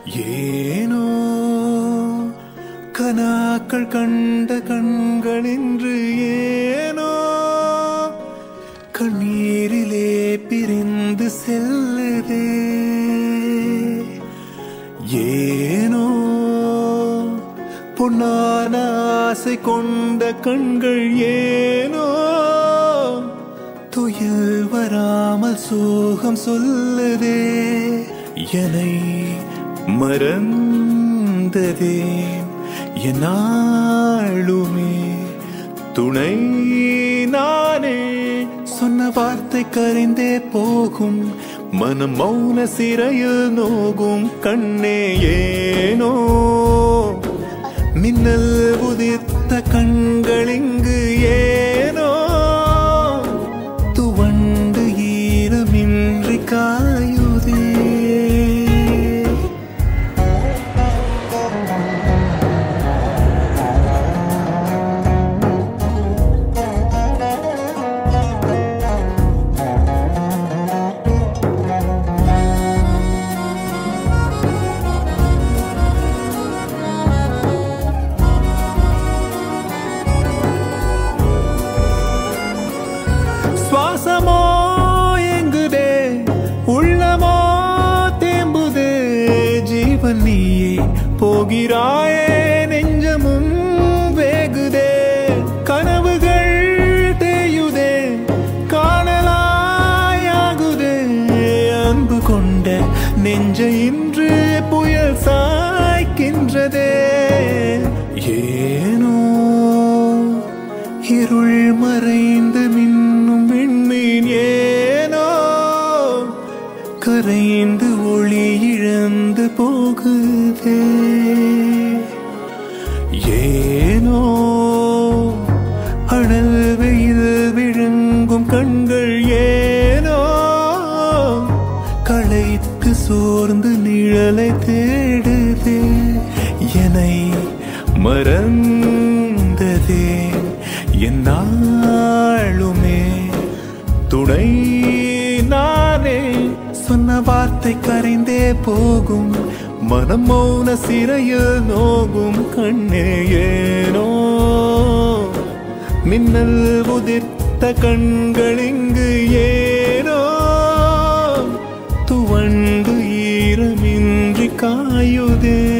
ஏனோ கனாக்கள் கண்ட கண்கள் என்று ஏனோ கண்ணீரிலே பிரிந்து செல்லுதே ஏனோ பொன்னான ஆசை கொண்ட கண்கள் ஏனோ துயில் வராமல் சோகம் சொல்லுதே என்னை மறந்ததே என்னாளுமே துணை நானே சொன்ன வார்த்தை கரைந்தே போகும் மனம் மௌன சிறையில் நோகும் கண்ணே ஏனோ மின்னல் உதிர்த்த கண்கள் இங்கு ஏனோ துவண்டு ஈரமின்றி காயுதே சுவாசமோ எங்குதே உள்ளமோ தேம்புதே ஜீவன் நீயே போகிறாயே நெஞ்சமும் வேகுதே கனவுகள் தேயுதே காணலாயாகுதே அன்பு கொண்ட நெஞ்ச இன்று புயல் சாய்க்கின்றதே ஏனோ இருள் மறைந்து மின்னும் விண்மீன் ஏனோ கரைந்து ஒளி இழந்து போகுதே ஏனோ அனல் வெயில் விழுங்கும் கண்கள் ஏனோ களைத்து சோர்ந்து நிழலை தேடுதே என்னை மறந்ததே என்னாளுமே துணை நானே சொன்ன வார்த்தை கரைந்தே போகும் மனம் மௌன சிறையில் நோகும் கண்ணே ஏனோ மின்னல் உதிர்த்த கண்கள் இங்கு ஏனோ துவண்டு ஈரமின்றி காயுதே